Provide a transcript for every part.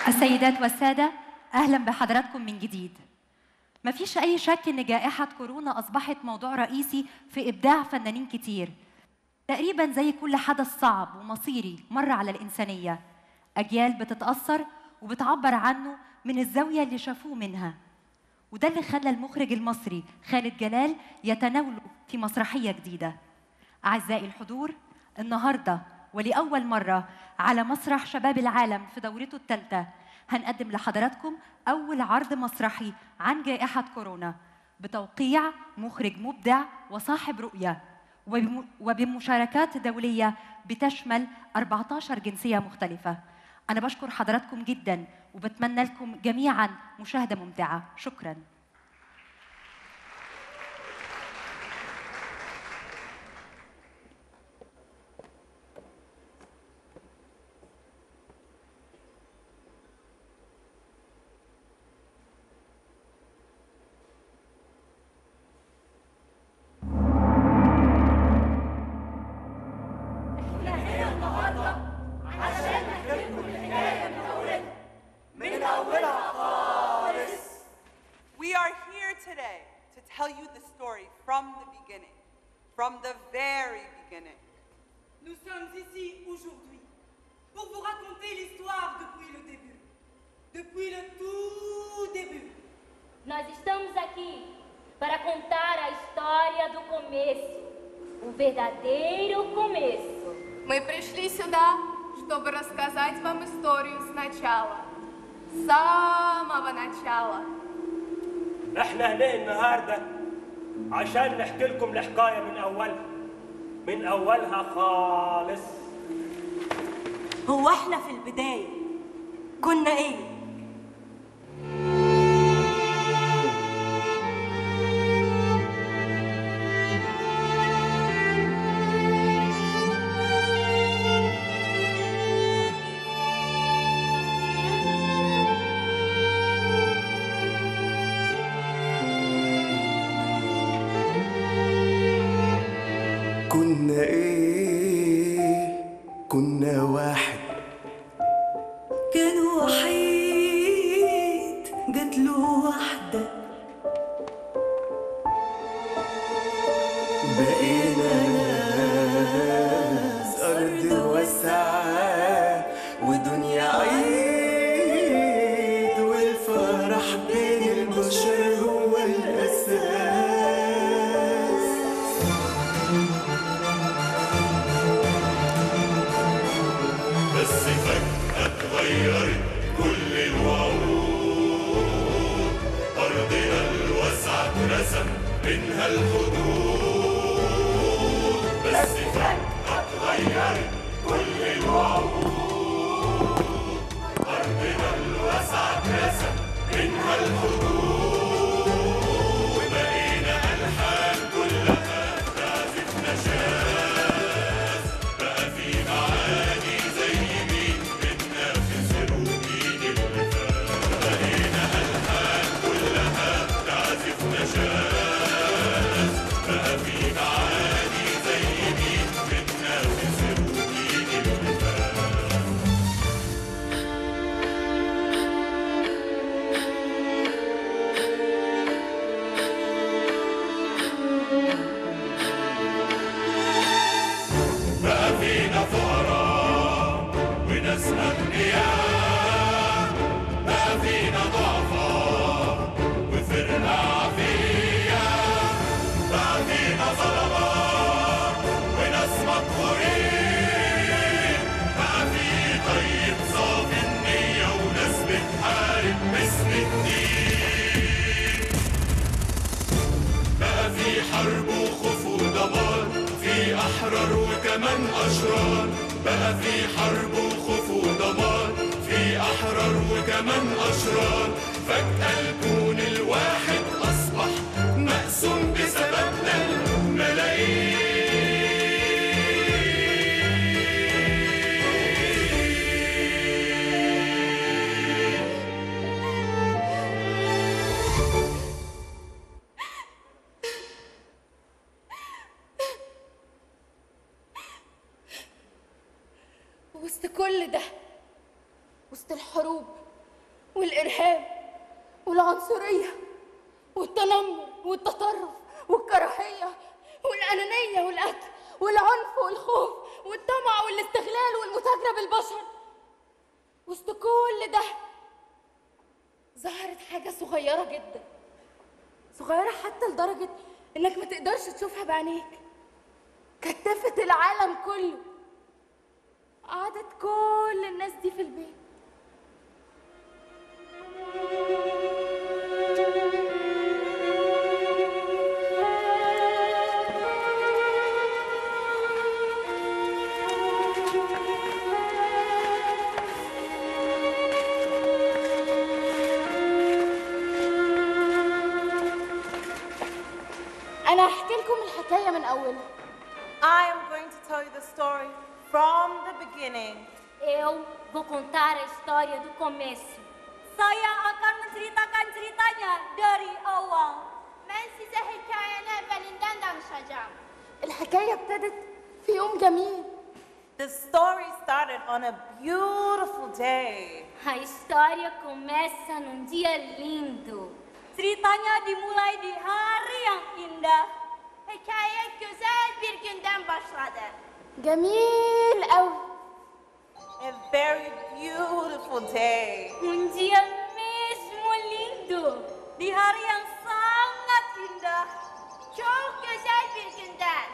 السيدات والسادة أهلا بحضراتكم من جديد مفيش أي شك إن جائحة كورونا أصبحت موضوع رئيسي في إبداع فنانين كتير تقريبا زي كل حدث صعب ومصيري مر على الإنسانية أجيال بتتأثر وبتعبر عنه من الزاوية اللي شافوه منها وده اللي خلى المخرج المصري خالد جلال يتناوله في مسرحية جديدة أعزائي الحضور النهاردة ولأول مرة على مسرح شباب العالم في دورته الثالثة هنقدم لحضراتكم أول عرض مسرحي عن جائحة كورونا بتوقيع مخرج مبدع وصاحب رؤية وبم- وبمشاركات دولية بتشمل 14 جنسية مختلفة أنا بشكر حضراتكم جدا وبتمنى لكم جميعا مشاهدة ممتعة شكراً We are here today to tell you the story from the beginning, from the very beginning. Nous sommes ici aujourd'hui pour vous raconter l'histoire depuis le début. Depuis le tout début. Nós estamos aqui para contar a história do começo, o verdadeiro começo. Мы пришли сюда, чтобы рассказать вам историю сначала. С самого начала. احنا هنا النهارده عشان نحكي لكم الحكايه من اولها من اولها خالص هو احنا في البداية كنا ايه؟ كنا ايه كنا واحد كان وحيد جات له واحدة بقينا ناس أرض واسعة ودنيا عيد والفرح بين البشر هو الأساس بس فجأة اتغيرت كل الوعود أرضنا الواسعة اترسم منها الحدود بس فجأة اتغيرت كل الوعود أرضنا الواسعة اترسم منها الحدود وبقينا ألحان كلها تعزف نشاز بقى في معاني زي مين بننافس ومين اللي فات بقينا ألحان كلها تعزف نشاز بقى في معاني زي مين بننافس ومين اللي فات بقى فينا فقراء وناس أغنياء بقى فينا ضعفاء وفرقة عافية بقى فينا ظلماء وناس مقهورين بقى في طيب صافي النية وناس بتحارب باسم الدين بقى في حرب وخوف ودمار في أحرار وكمان أشرار بقى في حرب وخوف ودمار في أحرار وكمان أشرار فجأة الكون الواحد أصبح مقسوم بسببنا الملايين وسط كل ده وسط الحروب والإرهاب والعنصرية والتنمر والتطرف والكراهية والأنانية والقتل والعنف والخوف والطمع والاستغلال والمتاجرة بالبشر وسط كل ده ظهرت حاجة صغيرة جدا صغيرة حتى لدرجة إنك ما تقدرش تشوفها بعينيك كتفت العالم كله قعدت كل الناس دي في البيت أنا هحكي لكم الحكاية من أولها I am going to tell you the story from the beginning. Eu vou contar a história do começo. Saya akan menceritakan ceritanya dari awal. Ben size hikayenin evvelinden danışacağım. الحكاية ابتدت في يوم جميل The story started on a beautiful day. A história começa num dia lindo. Ceritanya dimulai di hari yang indah. Hikaye güzel bir günden başladı. جميل أوي A very beautiful day. Um dia mesmo lindo. Di hari yang sangat indah. Çok güzel bir günden.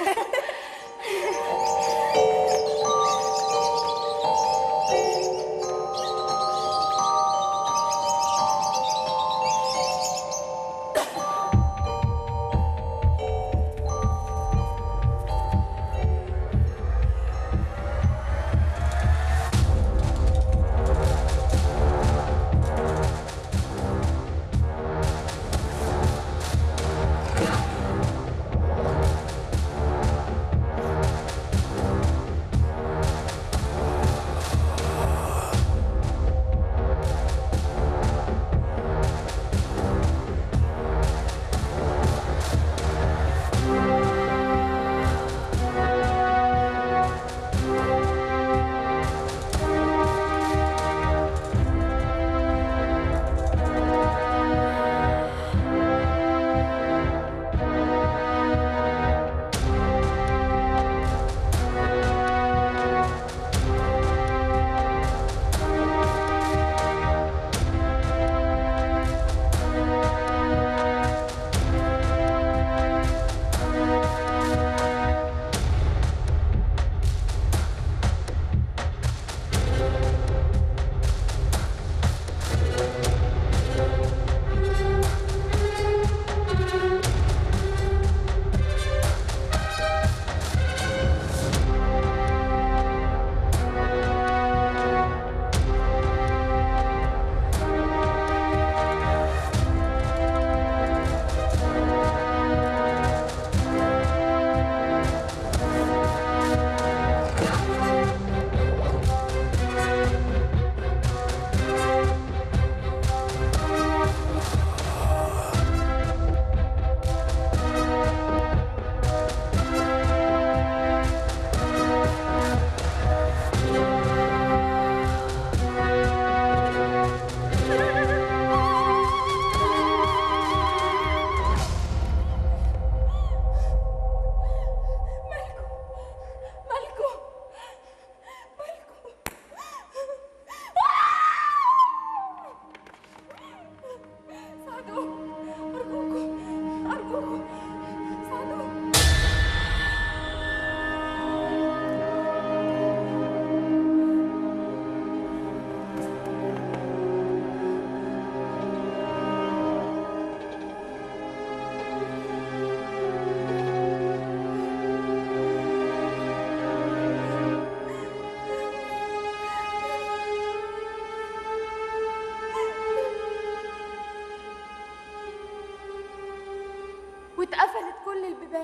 واتقفلت كل البيبان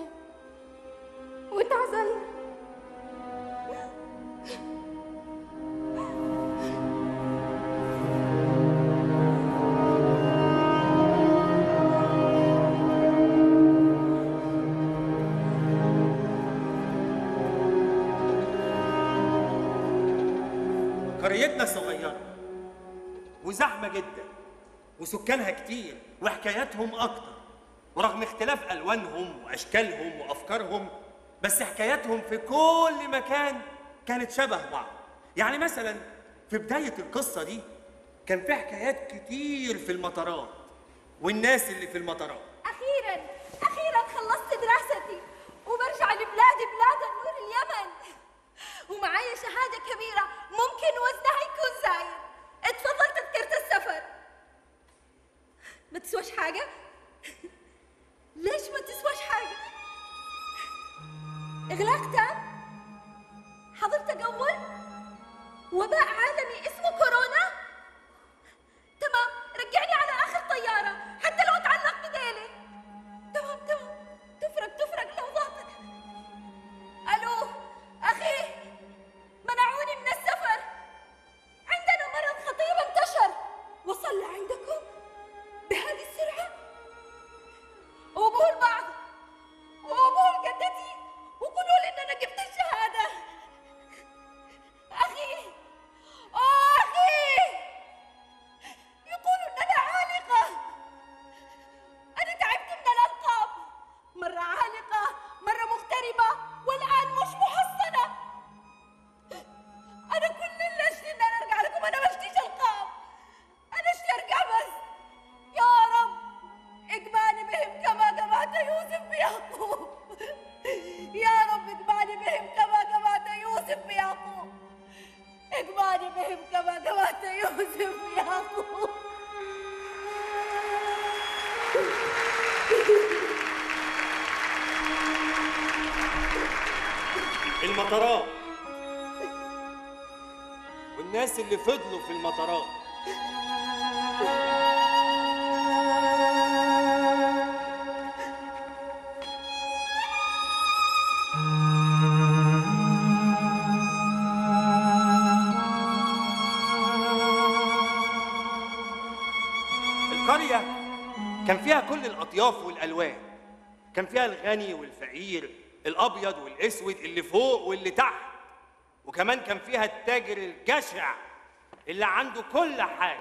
واتعزلنا قريتنا صغيرة وزحمة جدا وسكانها كتير وحكاياتهم أكتر ورغم اختلاف ألوانهم وأشكالهم وأفكارهم بس حكاياتهم في كل مكان كانت شبه بعض يعني مثلا في بداية القصة دي كان في حكايات كتير في المطارات والناس اللي في المطارات أخيرا أخيرا خلصت دراستي وبرجع لبلادي بلاد النور اليمن ومعايا شهادة كبيرة ممكن وزنها يكون زايد اتفضل تذكرة السفر ما تسواش حاجة؟ ليش ما تسواش حاجة؟ إغلاق تام؟ حضرتك أول؟ وباء عالمي اسمه كورونا؟ تمام رجعني على آخر طيارة حتى لو تعلق بديلي تمام تمام تفرق تفرق لو ضغطت ألو أخي منعوني من السفر عندنا مرض خطير انتشر وصل لعندكم بهذه السرعة وقول بعض وقول جدتي وقولوا لي إن أنا جبت الشهادة أخي آه أخي يقولوا إن أنا عالقة أنا تعبت من الألقاب مرة عالقة مرة مغتربة والآن مش محصنة أنا كل اللي أشتي إن أنا أرجع لكم أنا ما أشتيش ألقاب أنا أشتي أرجع بس يا رب اجمعني بهم كما جمعت يوسف بيعقوب يا رب اجمعني بهم كما جمعت يوسف بيعقوب اجمعني بهم كما جمعت يوسف بيعقوب المطارات والناس اللي فضلوا في المطارات القرية كان فيها كل الأطياف والألوان كان فيها الغني والفقير الأبيض والأسود اللي فوق واللي تحت وكمان كان فيها التاجر الجشع اللي عنده كل حاجة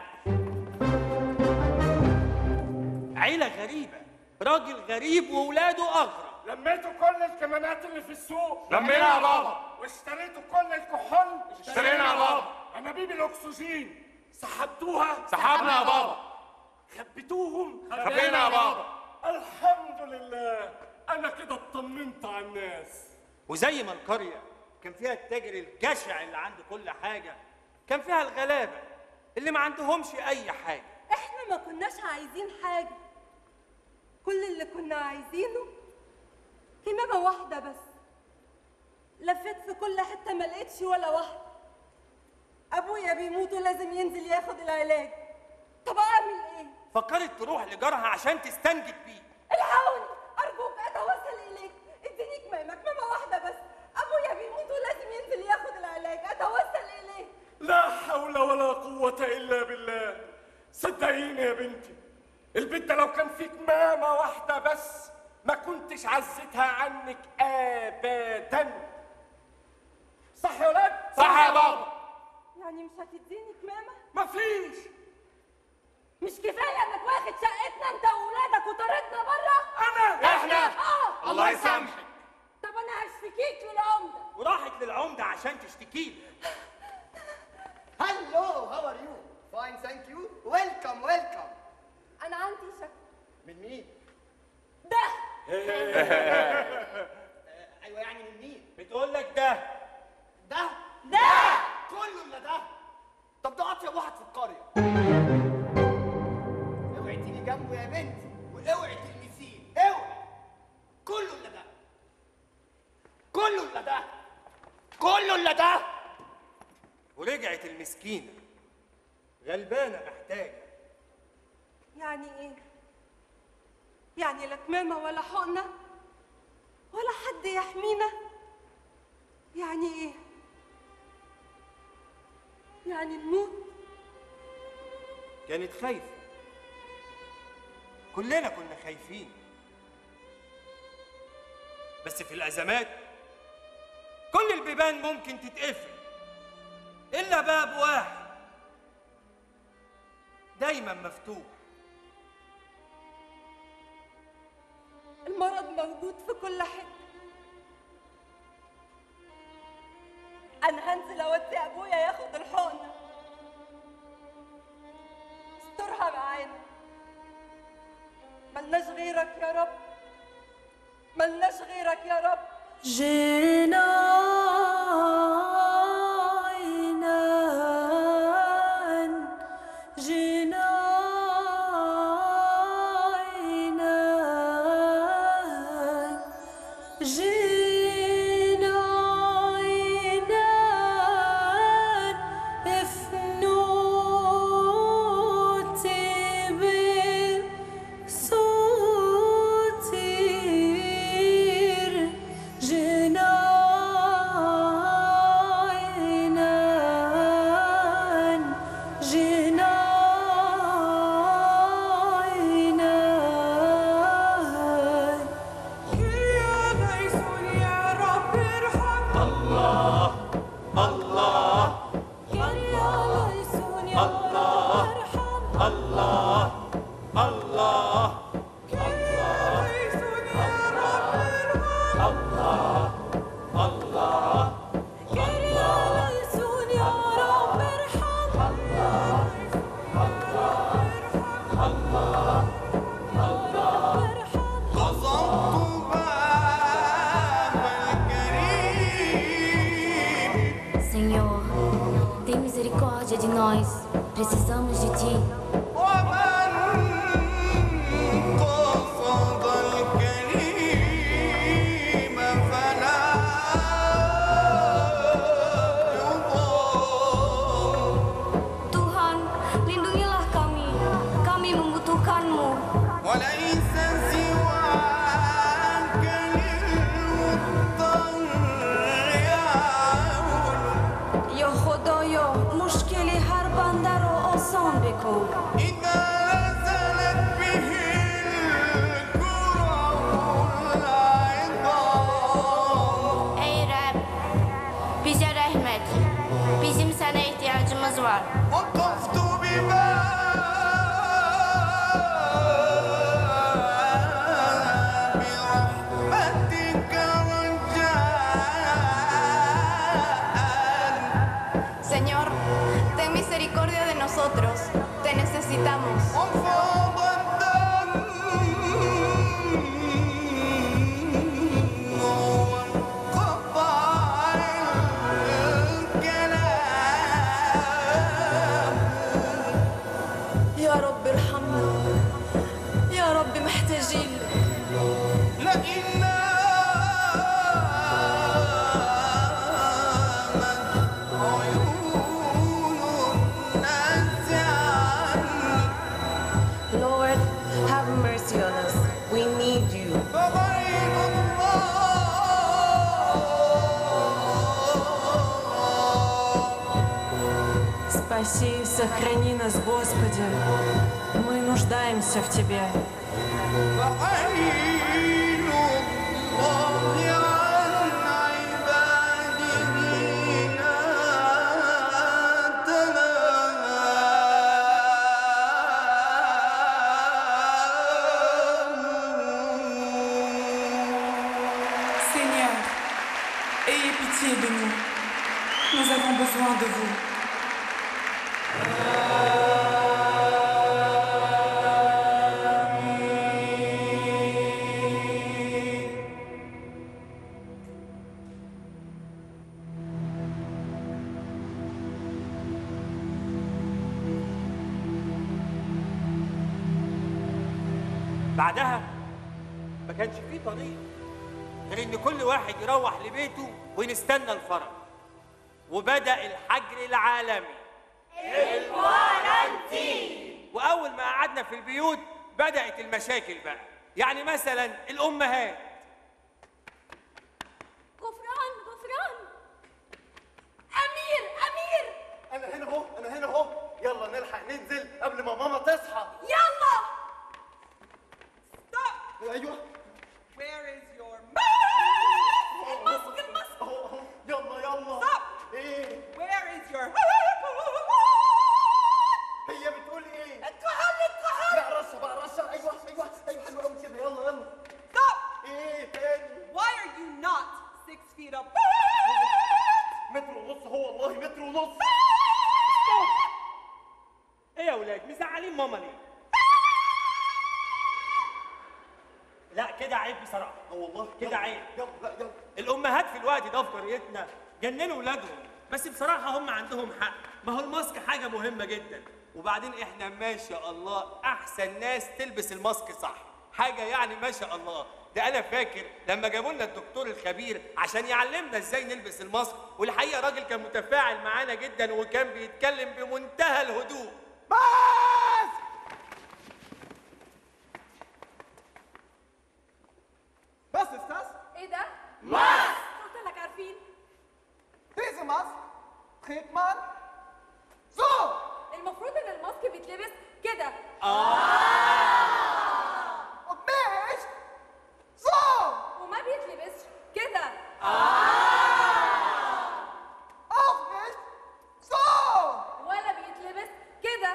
عيلة غريبة راجل غريب وولاده أغرب لميتوا كل الكمانات اللي في السوق لمينا يا بابا. واشتريتوا كل الكحول اشترينا يا بابا. انابيب الاكسجين سحبتوها سحبنا يا بابا. خبيتوهم خبينا يا بابا. الحمد لله انا كده اطمنت على الناس وزي ما القرية كان فيها التاجر الجشع اللي عنده كل حاجة كان فيها الغلابة اللي ما عندهمش أي حاجة احنا ما كناش عايزين حاجة كل اللي كنا عايزينه كمامة واحدة بس لفيت في كل حتة ما لقيتش ولا واحدة أبويا بيموت ولازم ينزل ياخد العلاج طب أعمل إيه؟ فكرت تروح لجارها عشان تستنجد بيه الحقوني أرجوك أتوسل إليك اديني كمامة كمامة واحدة بس أبويا بيموت ولازم ينزل ياخد العلاج أتوسل إليك لا حول ولا قوة إلا بالله صدقيني يا بنتي البنت ده لو كان في كمامة واحدة بس ما كنتش عزتها عنك أبدا صح يا ولاد؟ صح يا بابا. يعني مش هتديني كمامة؟ مفيش مش كفاية إنك واخد شقتنا أنت وولادك وطردنا بره؟ أنا إحنا؟ آه الله يسامحك. طب أنا هشتكيك للعمدة وراحت للعمدة عشان تشتكي له Hello, how are you? Fine, thank you. Welcome, welcome. أنا عندي شك من مين؟ ده ايوه يعني من مين؟ بتقول لك ده ده؟ ده كله الا ده. طب ده اطيب واحد في القريه. اوعي تيجي جنبه يا بنتي واوعي تلمسيه، اوعي. كله الا ده. كله الا ده. كله الا ده. ورجعت المسكينة غلبانة محتاجة يعني إيه؟ يعني لا كمامة ولا حقنة ولا حد يحمينا يعني إيه؟ يعني نموت كانت خايفة كلنا كنا خايفين بس في الأزمات كل البيبان ممكن تتقفل إلا باب واحد دايما مفتوح المرض موجود في كل حته انا هنزل اودي ابويا ياخد الحقنه استرها معانا ملناش غيرك يا رب ملناش غيرك يا رب جناينا جناينا جناينا افنوتي بالسوتير جناينا جناينا يا ميسون يا رب ارحم الله الله يا ميسون يا رب ارحم الله الله الله الله يا ميسون يا رب ارحم Senhor, tem misericórdia de nós. Precisamos de ti. Tuhan, lindungilah kami. Kami membutuhkanmu. وليس سواك للمضطر يعون يا خدایا مشکل هر بنده را آسان بکن إذا نزلت به الكرة العظام Ey Rab, bize rahmet. Bizim sana ihtiyacımız var. وقفت بباب رحمتك رجاء Señor, ten misericordia de nosotros. Te necesitamos. وفاض الدم وانقطع الكلام يا رب ارحمنا يا رب محتاجين لك لئن نامت عيون الناس عنك Lord have mercy on us we need you فغير Спаси, сохрани нас, Господи. Мы нуждаемся в Тебе. فعين الله عن عباده لا Seigneur, ayez pitié de nous. Nous avons besoin de vous. بعدها ما كانش فيه طريق غير ان كل واحد يروح لبيته ونستنى الفرج وبدا الحجر العالمي الكوارنتين واول ما قعدنا في البيوت بدات المشاكل بقى يعني مثلا الامهات غفران غفران امير امير انا هنا اهو انا هنا اهو يلا نلحق ننزل قبل ما ماما تصحى يلا ايوه Where is your الماسك الماسك اهو اهو يلا يلا Stop! ايه Where is your هي بتقول ايه كده عيب بصراحه اه والله كده عيب يلا لا يلا الامهات في الوقت ده في قريتنا جننوا ولادهم بس بصراحه هم عندهم حق ما هو الماسك حاجه مهمه جدا وبعدين احنا ما شاء الله احسن ناس تلبس الماسك صح حاجه يعني ما شاء الله ده انا فاكر لما جابوا لنا الدكتور الخبير عشان يعلمنا ازاي نلبس الماسك والحقيقه راجل كان متفاعل معانا جدا وكان بيتكلم بمنتهى الهدوء Was ist das? ايه ده؟ ماسك. قلت لك عارفين Diese Maske trägt man so. المفروض ان الماسك بيتلبس كده Und nicht so. وما بيتلبسش كده Auch nicht so. ولا بيتلبس كده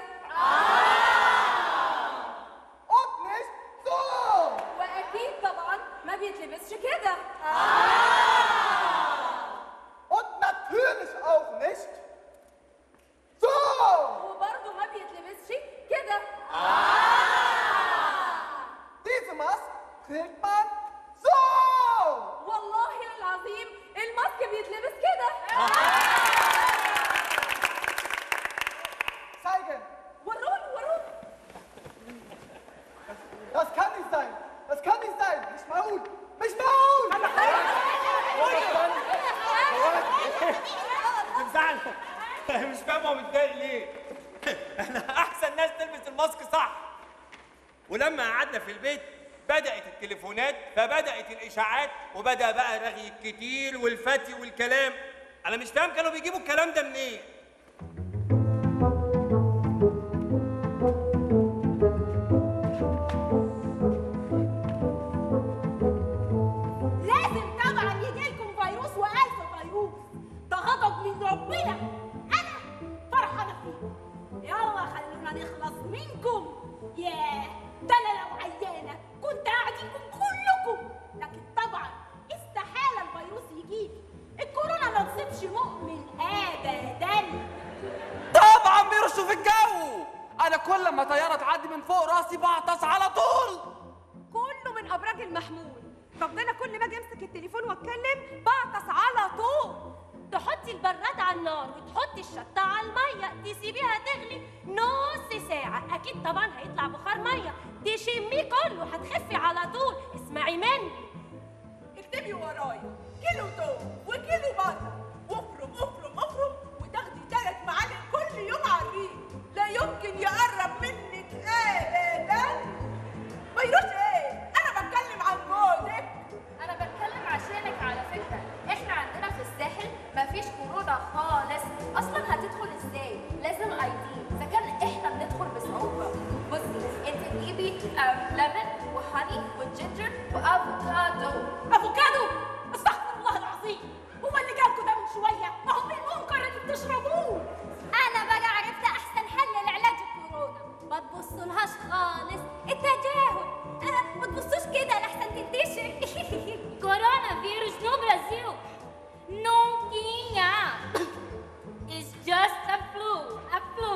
Und nicht so. واكيد طبعا ما بيتلبسش كده Und natürlich auch nicht so. وبرضه ما بيتلبسش كده Diese Maske trägt man so. والله العظيم الماسك بيتلبس كده Zeigen. وروني وروني Das kann nicht sein. Das kann nicht sein. Nicht معقول. مش معقول. بتزعل مش فاهم هو متضايق ليه احنا احسن ناس تلبس الماسك صح ولما قعدنا في البيت بدات التليفونات فبدات الاشاعات وبدا بقى الرغي الكتير والفتي والكلام انا مش فاهم كانوا بيجيبوا الكلام ده منين لازم طبعا يجي لكم فيروس والف فيروس ده غضب من ربنا انا فرحانه فيكم يلا خلونا نخلص منكم ياه ده انا لو عيانه كنت اعديكم كلكم لكن طبعا استحاله الفيروس يجيلي الكورونا ما تصيبش مؤمن ابدا طبعا بيرشوا في الجو انا كل ما طياره تعدي من فوق راسي بعطس على طول كله من ابراج المحمول طب ده انا كل ما اجي امسك التليفون واتكلم بعطس على طول تحطي البراد على النار وتحطي الشطة على المية تسيبيها تغلي نص ساعة أكيد طبعا هيطلع بخار مية تشميه كله هتخفي على طول اسمعي مني اكتبي ورايا كيلو توم وكيلو بصل وافرم افرم افرم وتاخدي ثلاث معالق كل يوم على الريق لا يمكن يقرب منك ابدا فيروس ايه انا بتكلم عن جوزك انا بتكلم عشانك على فكره احنا عندنا في الساحل مفيش كورونا خالص اصلا هتدخل ازاي لازم اي دي اذا كان احنا بندخل بصعوبه بصي انت تجيبي آم، لبن وهاني وجينجر وافوكادو افوكادو استغفر الله العظيم هو اللي جالكوا ده من شويه ما هو بالمنكر اللي بتشربوه أنا بقى عرفت أحسن حل لعلاج الكورونا ما تبصولهاش خالص التجاهل أه ما تبصوش كده لحسن تنتشر كورونا فيروس نو برازيل نو كينيا It's just a flu, a flu.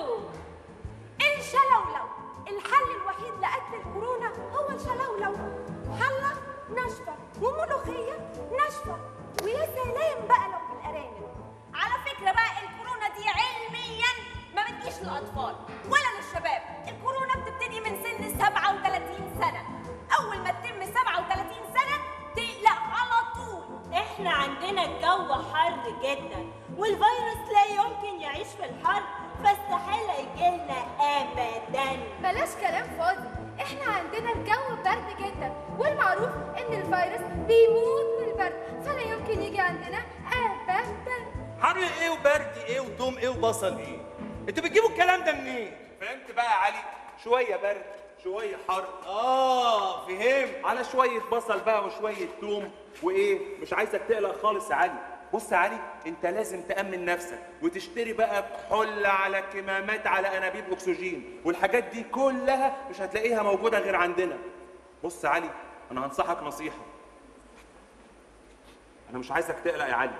الشلولو الحل الوحيد لقتل الكورونا هو الشلولو حلة ناشفة وملوخية ناشفة ويا سلام بقى لو بالأرانب على فكرة بقى الكورونا دي علميا ما بتجيش للأطفال ولا للشباب الكورونا بتبتدي من سن 37 سنة أول ما تتم 37 سنة تقلق على طول احنا عندنا الجو حر جدا والفيروس لا يمكن يعيش في الحر فاستحالة يجيلنا ابدا بلاش كلام فاضي احنا عندنا الجو برد جدا والمعروف ان الفيروس بيموت من البرد فلا يمكن يجي عندنا ابدا حر ايه وبرد ايه وتوم ايه وبصل ايه انتوا بتجيبوا الكلام ده منين فهمت بقى يا علي شويه برد شويه حر اه فهمت على شويه بصل بقى وشويه توم وايه مش عايزك تقلق خالص يا علي بص يا علي انت لازم تامن نفسك وتشتري بقى كحول على كمامات على انابيب اكسجين والحاجات دي كلها مش هتلاقيها موجوده غير عندنا بص يا علي انا هنصحك نصيحه انا مش عايزك تقلق يا علي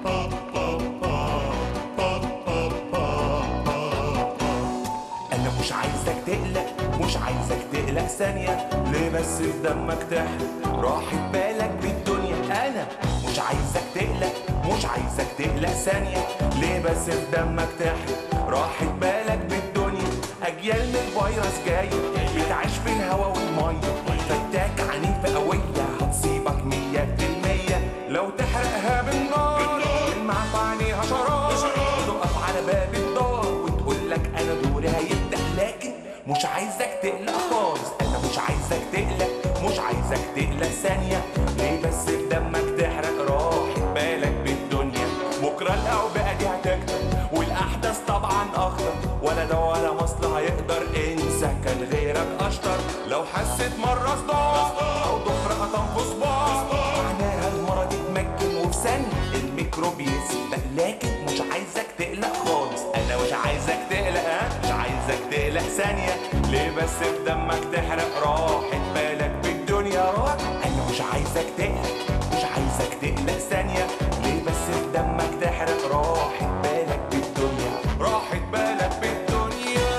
انا مش عايزك تقلق مش عايزك تقلق ثانية ليه بس في دمك تحرق راحة بالك بالدنيا أنا مش عايزك تقلق مش عايزك تقلق ثانية ليه بس في دمك تحرق راحة بالك بالدنيا أجيال من الفيروس جاي بتعيش في الهوا والمية فتاك عنيفة قوية هتصيبك مية في المية لو تحرقها بالنار المعف عليها شرار تقف على باب الدار وتقول لك انا دوري هيبدا لكن مش عايزك تقلق خالص انا مش عايزك تقلق مش عايزك تقلق ثانيه ليه بس في دمك تحرق راحة بالك بالدنيا بكره الاوبئه دي هتكتر والاحداث طبعا اخطر ولا ده ولا مصل هيقدر انسى كان غيرك اشطر لو حسيت مره صداع او ضفر قطم في صباع معناها المرض اتمكن وفي ثانيه الميكروب يسبق لكن مش عايزك تقلق خالص انا مش عايزك تقلق ها مش عايزك تقلق ثانيه ليه بس في دمك تحرق راحة بالك بالدنيا راح انا مش عايزك تقلق مش عايزك تقلق ثانيه ليه بس في دمك تحرق راحة بالك بالدنيا راحة بالك بالدنيا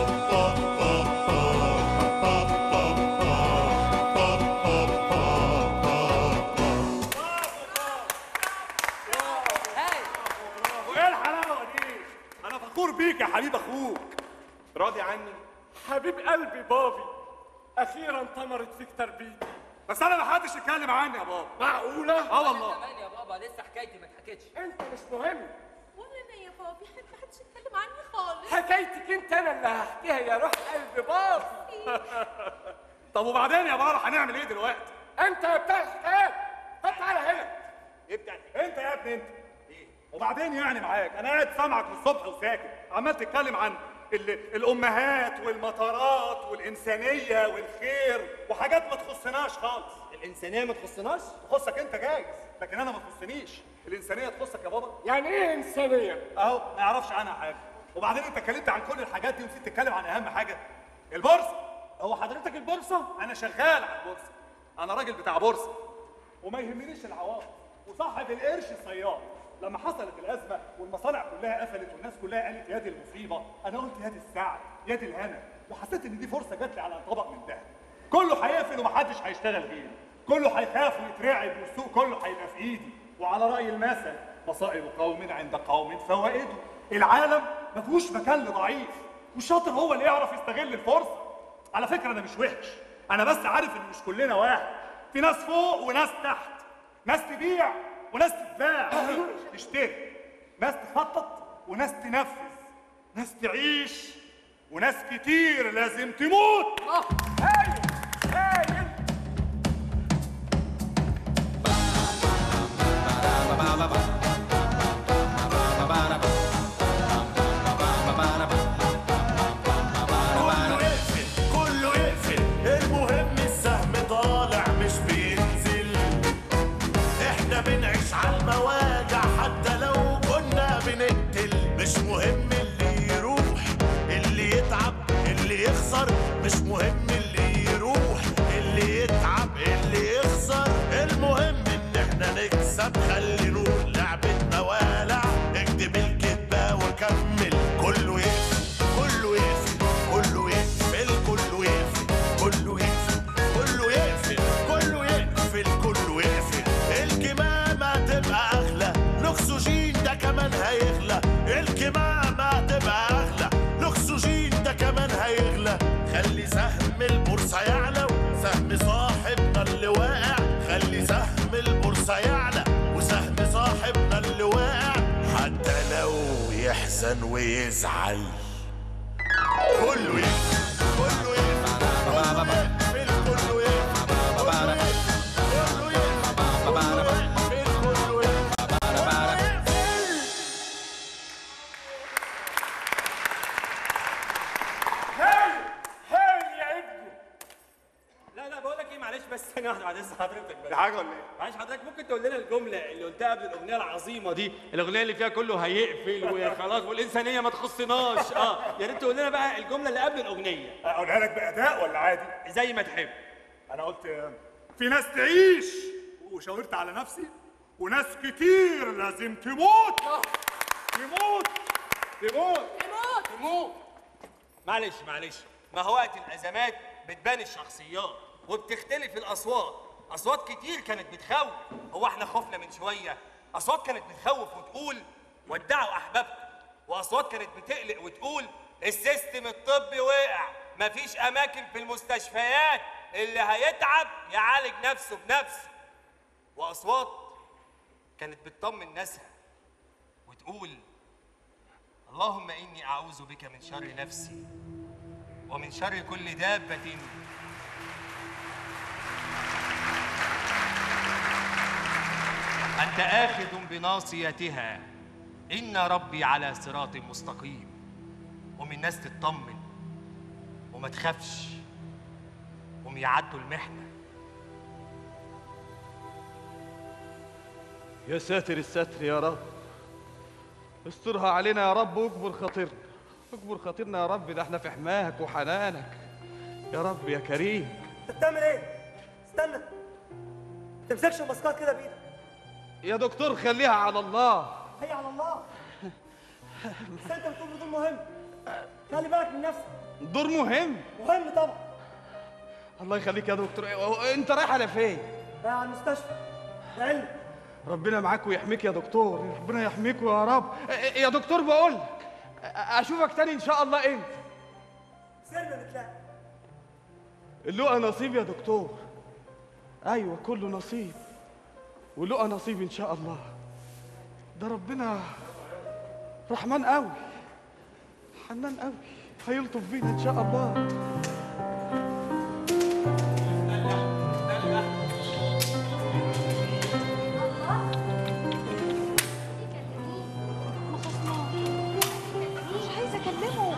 وايه الحلاوه دي؟ انا فخور بيك يا حبيب اخوك راضي عني حبيب قلبي بابي اخيرا ثمرت فيك تربيتي بس انا ما حدش يتكلم عني يا بابا معقوله اه والله كمان يا بابا لسه حكايتي ما اتحكتش انت مش مهم وانا يا بابي ما حدش يتكلم عني خالص حكايتك انت انا اللي هحكيها يا روح قلب بابي طب وبعدين يا بابا هنعمل ايه دلوقتي انت بتاع الحكايات طب تعالى هنا ابدأ انت يا ابني انت ايه وبعدين يعني معاك انا قاعد سامعك من الصبح وساكت عمال تتكلم عن ال- الامهات والمطارات والانسانيه والخير وحاجات ما تخصناش خالص الانسانيه ما تخصناش تخصك انت جايز لكن انا ما تخصنيش الانسانيه تخصك يا بابا يعني ايه انسانيه اهو ما يعرفش عنها حاجه وبعدين انت اتكلمت عن كل الحاجات دي ونسيت تتكلم عن اهم حاجه البورصه هو حضرتك البورصه انا شغال على البورصه انا راجل بتاع بورصه وما يهمنيش العواقب وصاحب القرش صياد لما حصلت الازمه والمصانع كلها قفلت والناس كلها قالت يا دي المصيبه انا قلت يا دي السعد يا دي الهنا وحسيت ان دي فرصه جات لي على طبق من ذهب كله هيقفل ومحدش هيشتغل غيري كله هيخاف ويترعب والسوق كله هيبقى في ايدي وعلى راي المثل مصائب قوم عند قوم فوائده العالم ما فيهوش مكان لضعيف والشاطر هو اللي يعرف يستغل الفرصه على فكره انا مش وحش انا بس عارف ان مش كلنا واحد في ناس فوق وناس تحت ناس تبيع وناس تتباع تشتري ناس تخطط وناس تنفذ ناس تعيش وناس كتير لازم تموت هايل هايل كله يقفل كله يقفل المهم السهم طالع مش بينزل احنا بنعيش على المواجع حتى لو كنا بنقتل مش مهم اللي يروح اللي يتعب اللي يخسر مش مهم اللي يروح اللي يتعب اللي يخسر المهم ان احنا نكسب خلي نور لعبتنا والع اكتب الكدبة وكمل كله يقفل كله يقفل كله يقفل كله يقفل كله يقفل كله يقفل كله يقفل كله يقفل الكمامة تبقى أغلى الأكسجين ده كمان هيغلى الكمامة تبقى أغلى الأكسجين ده كمان هيغلى خلي سهم البورصة يعلى وسهم صاحبنا اللي واقع خلي سهم البورصة يعلى وسهم صاحبنا اللي واقع حتى لو يحزن ويزعل كله يقفل كله يقفل كله يقفل كله يقفل كله يقفل كله يقفل هايل هايل يا ابني لا لا بقول لك ايه معلش بس ثانيه واحده بعد اذن حضرتك بس دي حاجه ولا ايه؟ معلش حضرتك ممكن تقول لنا الجمله اللي قلتها قبل الاغنيه العظيمه دي الاغنيه اللي فيها كله هيقفل وخلاص والانسانيه ما تخصناش اه يا ريت تقول لنا بقى الجمله اللي قبل الاغنيه اقولها لك باداء ولا عادي؟ زي ما تحب انا قلت آه، في ناس تعيش وشاورت على نفسي وناس كتير لازم تموت تموت تموت تموت تموت معلش معلش ما هو وقت الازمات بتبان الشخصيات وبتختلف الاصوات اصوات كتير كانت بتخوف هو احنا خفنا من شويه اصوات كانت بتخوف وتقول ودعوا احبابكم واصوات كانت بتقلق وتقول السيستم الطبي وقع مفيش اماكن في المستشفيات اللي هيتعب يعالج نفسه بنفسه واصوات كانت بتطمن ناسها وتقول اللهم اني اعوذ بك من شر نفسي ومن شر كل دابه انت اخذ بناصيتها ان ربي على صراط مستقيم ومن ناس تطمن وما تخافش وهم يعدوا المحنه يا ساتر الستر يا رب استرها علينا يا رب واجبر خاطرنا اجبر خاطرنا يا رب ده احنا في حماك وحنانك يا رب يا كريم انت بتعمل ايه؟ استنى ما تمسكش الماسكات كده بايدك يا دكتور خليها على الله هي على الله بس انت بتقول بدون مهم خلي بالك من نفسك دور مهم مهم طبعا الله يخليك يا دكتور إيه، انت رايح على فين رايح على المستشفى ده علم ربنا معاك ويحميك يا دكتور ربنا يحميك يا رب إيه، يا دكتور بقول لك اشوفك تاني ان شاء الله امتى سيرنا نتلاقى اللقى نصيب يا دكتور ايوه كله نصيب ولقى نصيب ان شاء الله ده ربنا رحمن قوي حنان قوي هيلطف بينا ان شاء الله مش عايزه اكلمه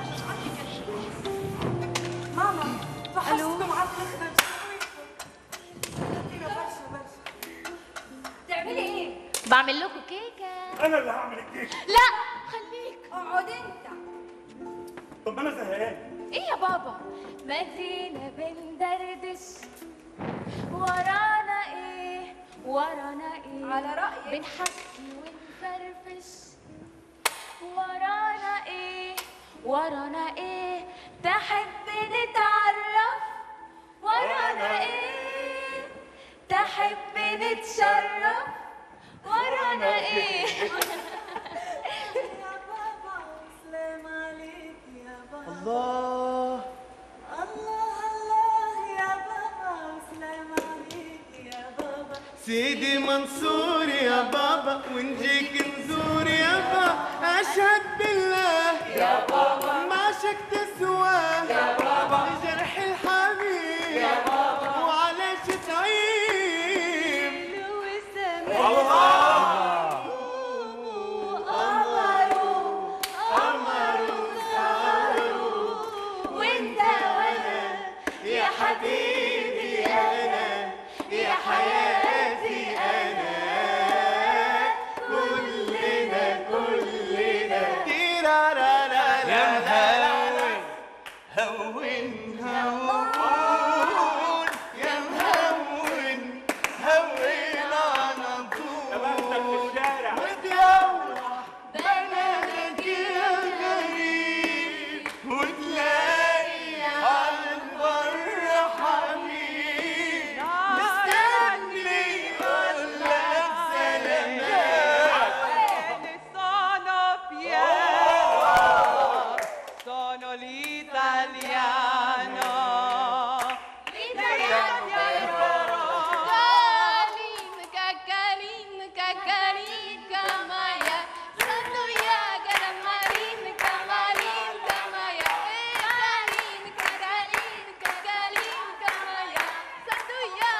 ماما فحصت معاك تعملي ايه؟ بعمل لكم كيكه انا اللي هعمل الكيك لا خليك اقعد انت طب انا زهقان ايه يا بابا مدينة بندردش ورانا ايه ورانا ايه على رأيك بنحكي ونفرفش ورانا ايه ورانا ايه تحب نتعرف ورانا ايه تحب نتشرف ورانا ايه يا بابا سلام عليك يا بابا الله الله الله يا بابا سلام عليك يا بابا سيدي منصور يا بابا ونجيك نزور يا بابا اشهد بالله يا بابا ما شك تسوى يا بابا جرح الحبيب يا بابا وعلاش تعيب والله وانت وانا يا حبيبي انا يا حياتي انا كلنا كلنا تيرارارا يا مهون هون هون يا مهون هون على طول وتروح بلدك يا غريب وتلاقي على البر حبيب مستني يقول لك سلامات Sono fiero, sono l'italiano. Kalinka, kalinka, kalinka, maya. Sandu ya garamarinka, marinka, maya. Kalinka, kalinka, kalinka, maya. Sandu ya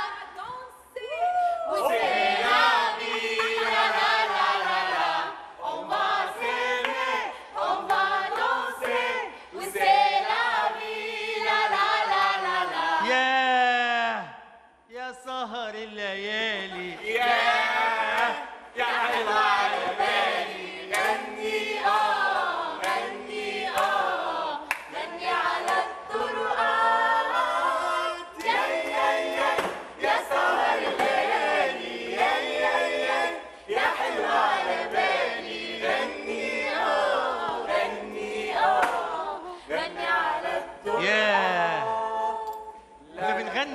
C'est la vie, la la la la la. On va s'aimer, on va danser. C'est la vie, la la la la la. يا يا سهر الليالي يا يا حلوة على بالي غني اه غني اه غني على الطرقات يا يا يا يا سهر الليالي يا يا يا يا حلوة على بالي غني اه غني اه غني على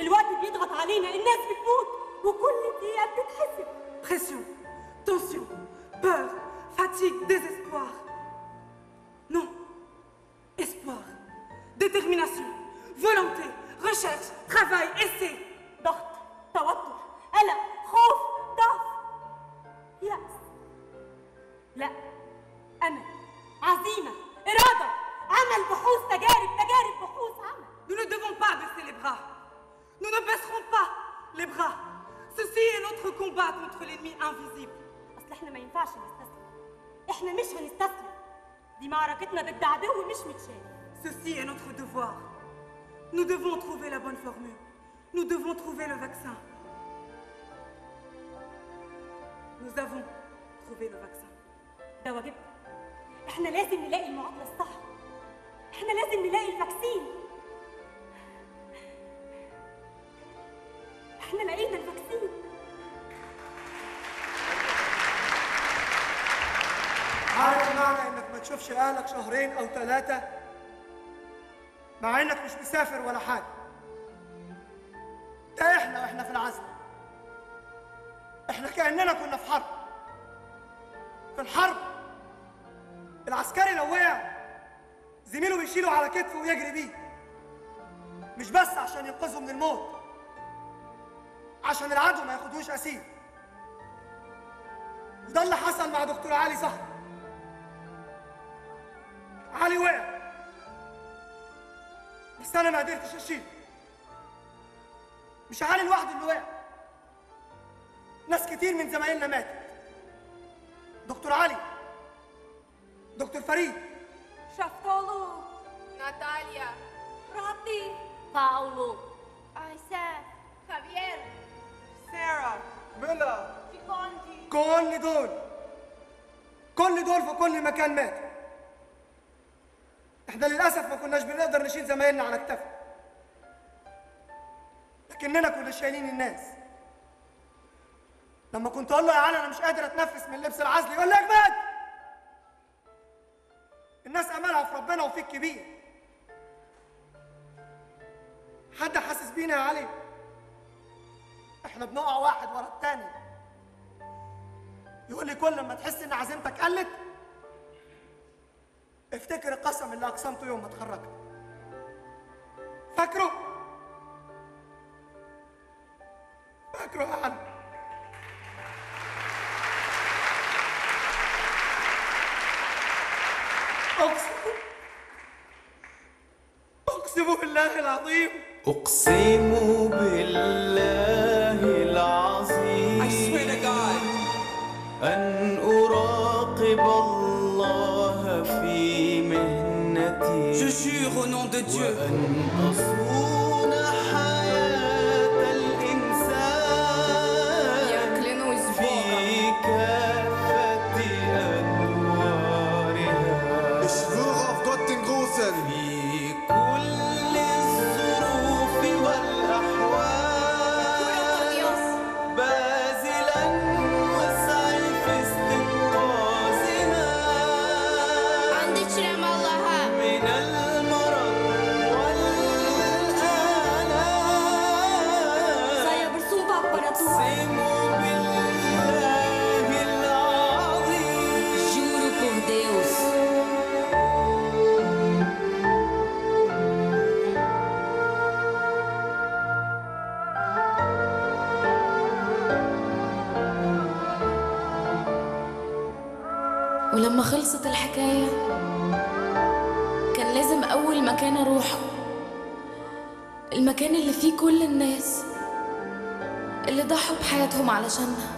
الوقت بيضغط علينا الناس بتموت وكل دقيقة بتتحسب Pression, tension, peur, fatigue, désespoir. Non. Espoir, détermination, volonté, recherche, travail, essai. ضغط توتر قلق خوف ضعف يأس لا أمل عزيمة إرادة عمل بحوث تجارب تجارب بحوث عمل Nous ne devons pas baisser les bras. Nous ne baisserons pas les bras. Ceci est notre combat contre l'ennemi invisible. أصل إحنا ما ينفعش نستسلم إحنا مش هنستسلم دي معركتنا ضد عدو مش متشاف Ceci est notre devoir. Nous devons trouver la bonne formule. Nous devons trouver le vaccin. Nous avons trouvé le vaccin. ده واجبنا إحنا لازم نلاقي المعادلة الصح إحنا لازم نلاقي الفاكسين إحنا لقينا الفاكسين عارف معنى انك ما تشوفش اهلك شهرين او ثلاثة مع انك مش مسافر ولا حاجة ده احنا واحنا في العزم احنا كأننا كنا في حرب في الحرب العسكري لو وقع زميله بيشيله على كتفه ويجري بيه مش بس عشان ينقذه من الموت عشان العدو ما ياخدوش اسير وده اللي حصل مع دكتور علي صخر علي وقع بس انا ما قدرتش اشيله مش علي لوحده اللي وقع ناس كتير من زمايلنا ماتت دكتور علي دكتور فريد شفتولو ناتاليا راتي باولو ايساف خافير سارة بيلا فيكونتي كل دول كل دول في كل مكان ماتوا احنا للاسف ما كناش بنقدر نشيل زمايلنا على كتافنا لكننا كنا شايلين الناس لما كنت اقول له يا علي انا مش قادر اتنفس من اللبس العزلي يقول لي يا جماد الناس املها في ربنا وفيك كبير حد حاسس بينا يا علي احنا بنقع واحد ورا التاني يقول لي كل ما تحس ان عزيمتك قلت افتكر القسم اللي اقسمته يوم ما اتخرجت فاكره فاكره يا علي اقسم اقسم بالله العظيم أقسم بالله العظيم أن أراقب الله في مهنتي Je jure au nom de Dieu. وأن أصون حياة الإنسان في كافة أنوارها Ich schwöre auf Gott den Großen. في كل الظروف والأحوال باذلا وسعي في استنقاذها عندك شرم الله من المرض والآلام Saya bersumpah pada Tuhan. Juro por Deus. ولما خلصت الحكاية كان لازم أول مكان أروحه المكان اللي فيه كل الناس اللي ضحوا بحياتهم علشاننا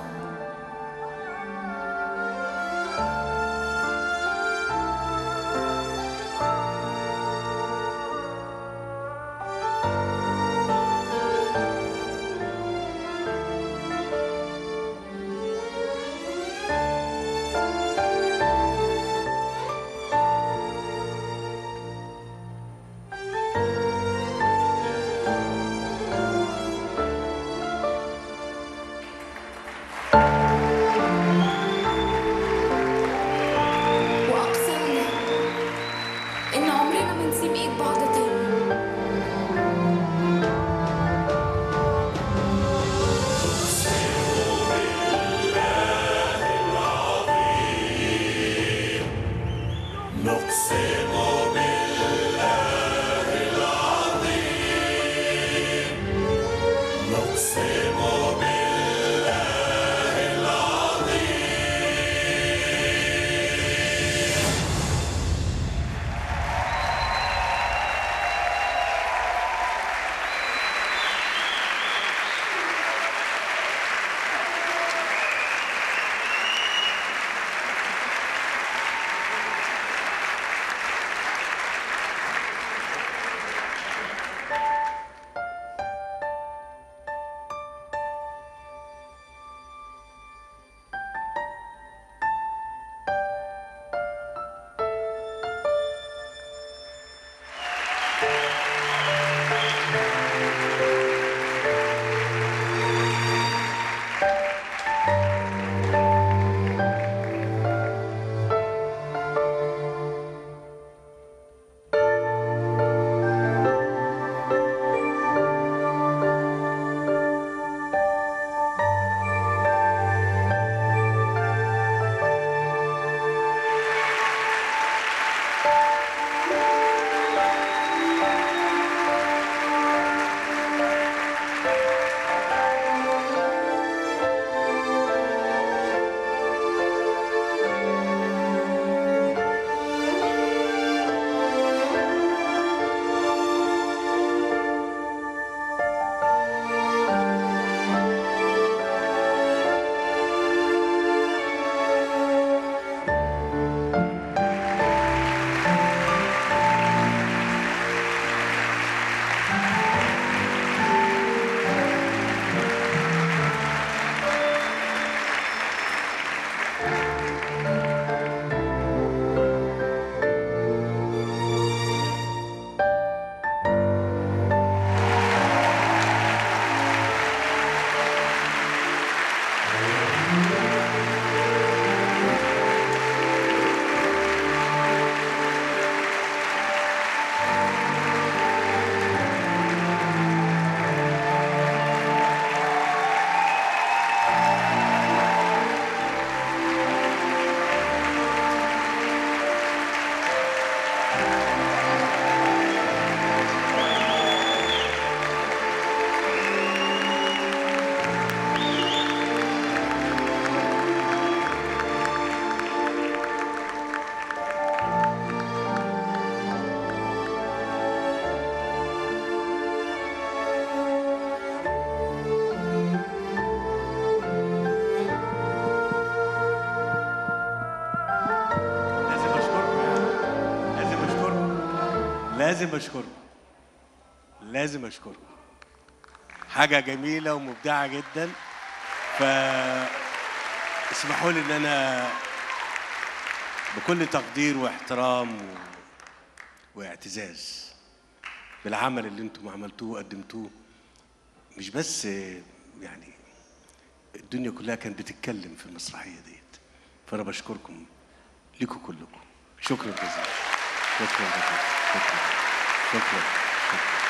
لازم اشكركم لازم اشكركم حاجه جميله ومبدعه جدا ف اسمحوا لي ان انا بكل تقدير واحترام و... واعتزاز بالعمل اللي انتم عملتوه وقدمتوه مش بس يعني الدنيا كلها كانت بتتكلم في المسرحيه ديت فانا بشكركم ليكم كلكم شكرا جزيلا شكرا جزيلا شكرا شكرا, شكرا.